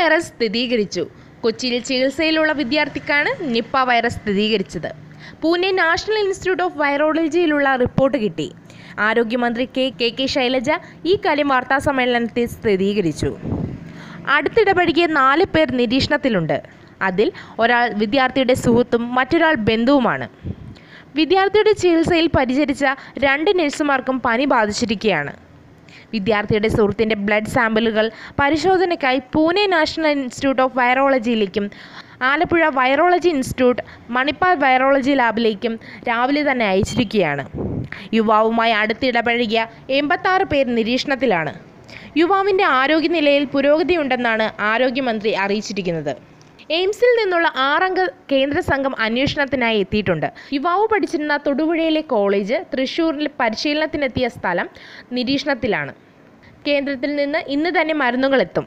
virus സ്ഥിരീകരിച്ചു കൊച്ചിയിൽ ചികിത്സയിലുള്ള വിദ്യാർത്ഥിക്കാണ് നിപ്പ വൈറസ് സ്ഥിരീകരിച്ചത് പൂനെ നാഷണൽ ഇൻസ്റ്റിറ്റ്യൂട്ട് ഓഫ് വൈറോളജിയിലുള്ള റിപ്പോർട്ട് കിട്ടി ആരോഗ്യമന്ത്രി കെ കെ കെ ശൈലജ ഈ കാര്യം വാർത്താസമ്മേളനത്തിൽ സ്ഥിരീകരിച്ചു അടുത്തിടപഴകിയ നാല് പേർ നിരീക്ഷണത്തിലുണ്ട് അതിൽ ഒരാൾ വിദ്യാർത്ഥിയുടെ സുഹൃത്തും മറ്റൊരാൾ ബന്ധുവുമാണ് വിദ്യാർത്ഥിയുടെ ചികിത്സയിൽ പരിചരിച്ച രണ്ട് നഴ്സുമാർക്കും പനി ബാധിച്ചിരിക്കുകയാണ് വിദ്യാർത്ഥിയുടെ സുഹൃത്തിൻ്റെ ബ്ലഡ് സാമ്പിളുകൾ പരിശോധനയ്ക്കായി പൂനെ നാഷണൽ ഇൻസ്റ്റിറ്റ്യൂട്ട് ഓഫ് വൈറോളജിയിലേക്കും Alappuzha virology institute Manipal virology ലാബിലേക്കും രാവിലെ തന്നെ അയച്ചിരിക്കുകയാണ് യുവാവുമായി അടുത്തിടപഴകിയ എൺപത്താറ് പേർ നിരീക്ഷണത്തിലാണ് യുവാവിൻ്റെ ആരോഗ്യനിലയിൽ പുരോഗതിയുണ്ടെന്നാണ് ആരോഗ്യമന്ത്രി അറിയിച്ചിരിക്കുന്നത് എയിംസിൽ നിന്നുള്ള ആറംഗ കേന്ദ്ര സംഘം അന്വേഷണത്തിനായി എത്തിയിട്ടുണ്ട് യുവാവ് പഠിച്ചിരുന്ന തൊടുപുഴയിലെ കോളേജ് തൃശ്ശൂരിൽ പരിശീലനത്തിനെത്തിയ സ്ഥലം നിരീക്ഷണത്തിലാണ് കേന്ദ്രത്തിൽ നിന്ന് ഇന്ന് തന്നെ മരുന്നുകൾ എത്തും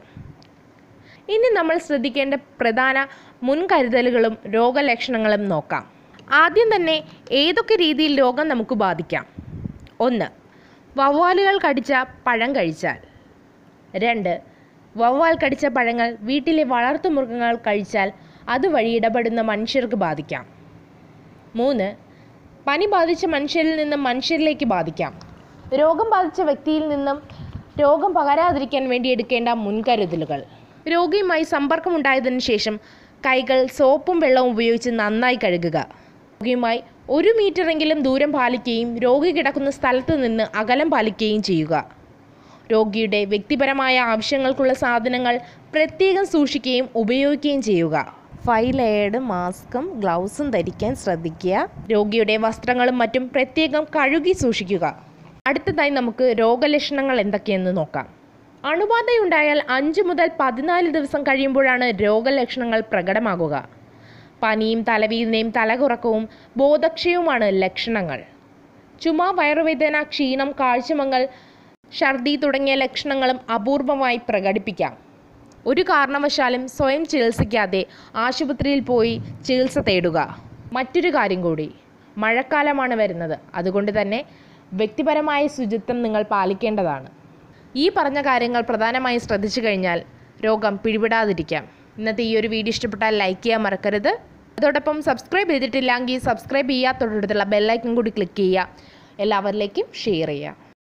ഇനി നമ്മൾ ശ്രദ്ധിക്കേണ്ട പ്രധാന മുൻകരുതലുകളും രോഗലക്ഷണങ്ങളും നോക്കാം ആദ്യം തന്നെ ഏതൊക്കെ രീതിയിൽ രോഗം നമുക്ക് ബാധിക്കാം ഒന്ന് വവ്വാലുകൾ കടിച്ച പഴം കഴിച്ചാൽ രണ്ട് വവ്വാൽ കടിച്ച പഴങ്ങൾ വീട്ടിലെ വളർത്തുമൃഗങ്ങൾ കഴിച്ചാൽ അതുവഴി ഇടപെടുന്ന മനുഷ്യർക്ക് ബാധിക്കാം മൂന്ന് പനി ബാധിച്ച മനുഷ്യരിൽ നിന്നും മനുഷ്യരിലേക്ക് ബാധിക്കാം രോഗം ബാധിച്ച വ്യക്തിയിൽ നിന്നും രോഗം പകരാതിരിക്കാൻ വേണ്ടി എടുക്കേണ്ട മുൻകരുതലുകൾ രോഗിയുമായി സമ്പർക്കമുണ്ടായതിനു ശേഷം കൈകൾ സോപ്പും വെള്ളവും ഉപയോഗിച്ച് നന്നായി കഴുകുക രോഗിയുമായി ഒരു മീറ്ററെങ്കിലും ദൂരം പാലിക്കുകയും രോഗി കിടക്കുന്ന സ്ഥലത്ത് നിന്ന് അകലം പാലിക്കുകയും ചെയ്യുക രോഗിയുടെ വ്യക്തിപരമായ ആവശ്യങ്ങൾക്കുള്ള സാധനങ്ങൾ പ്രത്യേകം സൂക്ഷിക്കുകയും ഉപയോഗിക്കുകയും ചെയ്യുക ഫൈവ് ലെയർഡ് മാസ്കും ഗ്ലൗസും ധരിക്കാൻ ശ്രദ്ധിക്കുക രോഗിയുടെ വസ്ത്രങ്ങളും മറ്റും പ്രത്യേകം കഴുകി സൂക്ഷിക്കുക അടുത്തതായി നമുക്ക് രോഗലക്ഷണങ്ങൾ എന്തൊക്കെയെന്ന് നോക്കാം അണുബാധയുണ്ടായാൽ അഞ്ച് മുതൽ പതിനാല് ദിവസം കഴിയുമ്പോഴാണ് രോഗലക്ഷണങ്ങൾ പ്രകടമാകുക പനിയും തലവേദനയും തലകുറക്കവും ബോധക്ഷയവുമാണ് ലക്ഷണങ്ങൾ ചുമ വയറുവേദന ക്ഷീണം കാഴ്ചമങ്ങൽ ഛർദി തുടങ്ങിയ ലക്ഷണങ്ങളും അപൂർവമായി പ്രകടിപ്പിക്കാം ഒരു കാരണവശാലും സ്വയം ചികിത്സിക്കാതെ ആശുപത്രിയിൽ പോയി ചികിത്സ തേടുക മറ്റൊരു കാര്യം കൂടി മഴക്കാലമാണ് വരുന്നത് അതുകൊണ്ട് തന്നെ വ്യക്തിപരമായ ശുചിത്വം നിങ്ങൾ പാലിക്കേണ്ടതാണ് ഈ പറഞ്ഞ കാര്യങ്ങൾ പ്രധാനമായും ശ്രദ്ധിച്ചു കഴിഞ്ഞാൽ രോഗം പിടിപെടാതിരിക്കാം ഇന്നത്തെ ഈ ഒരു വീഡിയോ ഇഷ്ടപ്പെട്ടാൽ ലൈക്ക് ചെയ്യാൻ മറക്കരുത് അതോടൊപ്പം സബ്സ്ക്രൈബ് ചെയ്തിട്ടില്ലെങ്കിൽ സബ്സ്ക്രൈബ് ചെയ്യുക തൊട്ടടുത്തുള്ള ബെല്ലൈക്കൺ കൂടി ക്ലിക്ക് ചെയ്യുക എല്ലാവരിലേക്കും ഷെയർ ചെയ്യുക